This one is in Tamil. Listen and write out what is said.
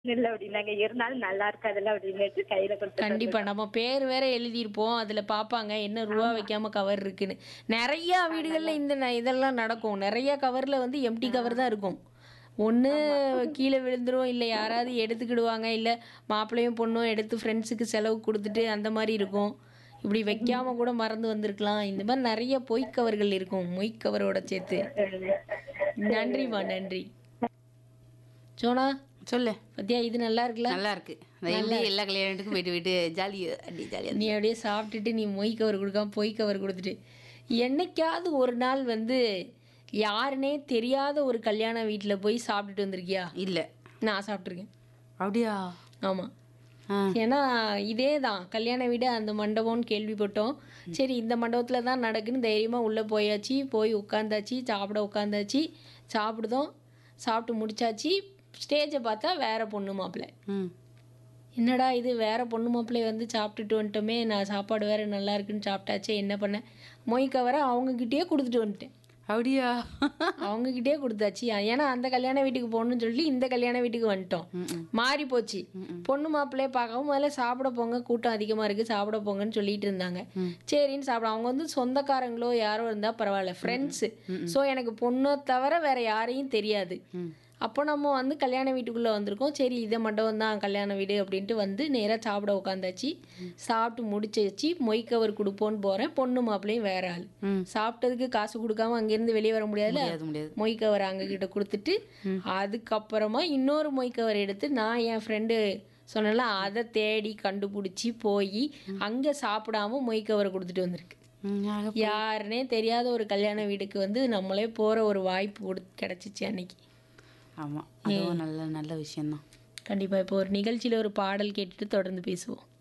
இல்ல அப்படின்னாங்க இருந்தாலும் நல்லா இருக்காதுல்ல அப்படின்னுட்டு கையில கொடுத்து கண்டிப்பா நம்ம பேர் வேற எழுதியிருப்போம் அதுல பாப்பாங்க என்ன ரூபா வைக்காம கவர் இருக்குன்னு நிறைய வீடுகள்ல இந்த ந- இதெல்லாம் நடக்கும் நிறைய கவர்ல வந்து எம்டி கவர் தான் இருக்கும் ஒன்று கீழே விழுந்துரும் இல்லை யாராவது எடுத்துக்கிடுவாங்க இல்லை மாப்பிள்ளையும் பொண்ணும் எடுத்து ஃப்ரெண்ட்ஸுக்கு செலவு கொடுத்துட்டு அந்த மாதிரி இருக்கும் இப்படி வைக்காம கூட மறந்து வந்திருக்கலாம் இந்த மாதிரி நிறைய பொய் கவர்கள் இருக்கும் மொய் கவரோட சேர்த்து நன்றிம்மா நன்றி சோனா சொல்லு பத்தியா இது நல்லா இருக்குல்ல நல்லா இருக்கு நான் எப்படி எல்லா கல்யாணத்துக்கும் போயிட்டு போயிட்டு ஜாலியா அப்படி ஜாலியா நீ அப்படியே சாப்பிட்டுட்டு நீ மொய் கவர் கொடுக்காம பொய் கவர் கொடுத்துட்டு என்னைக்காவது ஒரு நாள் வந்து யாருனே தெரியாத ஒரு கல்யாண வீட்டில் போய் சாப்பிட்டுட்டு வந்திருக்கியா இல்ல நான் சாப்பிட்ருக்கேன் அப்படியா ஆமாம் ஆ. ஏன்னா இதே தான் கல்யாண வீடு அந்த மண்டபம்னு கேள்விப்பட்டோம் சரி இந்த மண்டபத்தில் தான் நடக்குன்னு தைரியமாக உள்ளே போயாச்சு போய் உட்காந்தாச்சு சாப்பிட உட்காந்தாச்சு சாப்பிடுதோம் சாப்பிட்டு முடிச்சாச்சு ஸ்டேஜை பார்த்தா வேற பொண்ணு மாப்பிள்ளை ம் என்னடா இது வேற பொண்ணு மாப்பிள்ளை வந்து சாப்பிட்டுட்டு வந்துட்டோமே நான் சாப்பாடு வேற நல்லா இருக்குன்னு சாப்பிட்டாச்சே என்ன பண்ணேன் மொய் கவரை அவங்கக்கிட்டேயே கொடுத்துட்டு வந்துட்டேன் அப்படியா அவங்கக்கிட்டே கொடுத்தாச்சு ஏன்னா அந்த கல்யாண வீட்டுக்கு போகணும்னு சொல்லி இந்த கல்யாண வீட்டுக்கு வந்துட்டோம் மாறி போச்சு பொண்ணு மாப்பிள்ளைய பார்க்கவும் முதல்ல சாப்பிட போங்க கூட்டம் அதிகமாக இருக்குது சாப்பிட போங்கன்னு சொல்லிட்டு இருந்தாங்க சரின்னு சாப்பிட அவங்க வந்து சொந்தக்காரங்களோ யாரோ இருந்தால் பரவாயில்ல ஃப்ரெண்ட்ஸு ஸோ எனக்கு பொண்ணை தவிர வேற யாரையும் தெரியாது அப்போ நம்ம வந்து கல்யாண வீட்டுக்குள்ளே வந்திருக்கோம் சரி இதை மண்டபம் தான் கல்யாண வீடு அப்படின்ட்டு வந்து நேராக சாப்பிட உட்காந்தாச்சு சாப்பிட்டு முடிச்சாச்சு மொய் கவர் கொடுப்போன்னு போகிறேன் பொண்ணு மாப்பிள்ளையும் வேற ஆள் ம். சாப்பிட்டதுக்கு காசு கொடுக்காம அங்கேருந்து வெளியே வர முடியாதுல்ல முடியாது முடியாது மொய் கவர் அங்க கிட்ட கொடுத்துட்டு அதுக்கப்புறமா இன்னொரு மொய் கவர் எடுத்து நான் என் ஃப்ரெண்டு சொன்னல அதை தேடி கண்டுபிடிச்சி போய் அங்க சாப்பிடாம மொய் கவரை கொடுத்துட்டு வந்திருக்கு ம், அழகா. யாருனே தெரியாத ஒரு கல்யாண வீட்டுக்கு வந்து நம்மளே போற ஒரு வாய்ப்பு கொடு கிடைச்சிச்சு அன்னைக்கு ஆமா அதுவும் நல்ல நல்ல விஷயம்தான் கண்டிப்பா இப்போ ஒரு நிகழ்ச்சியில ஒரு பாடல் கேட்டுட்டு தொடர்ந்து பேசுவோம்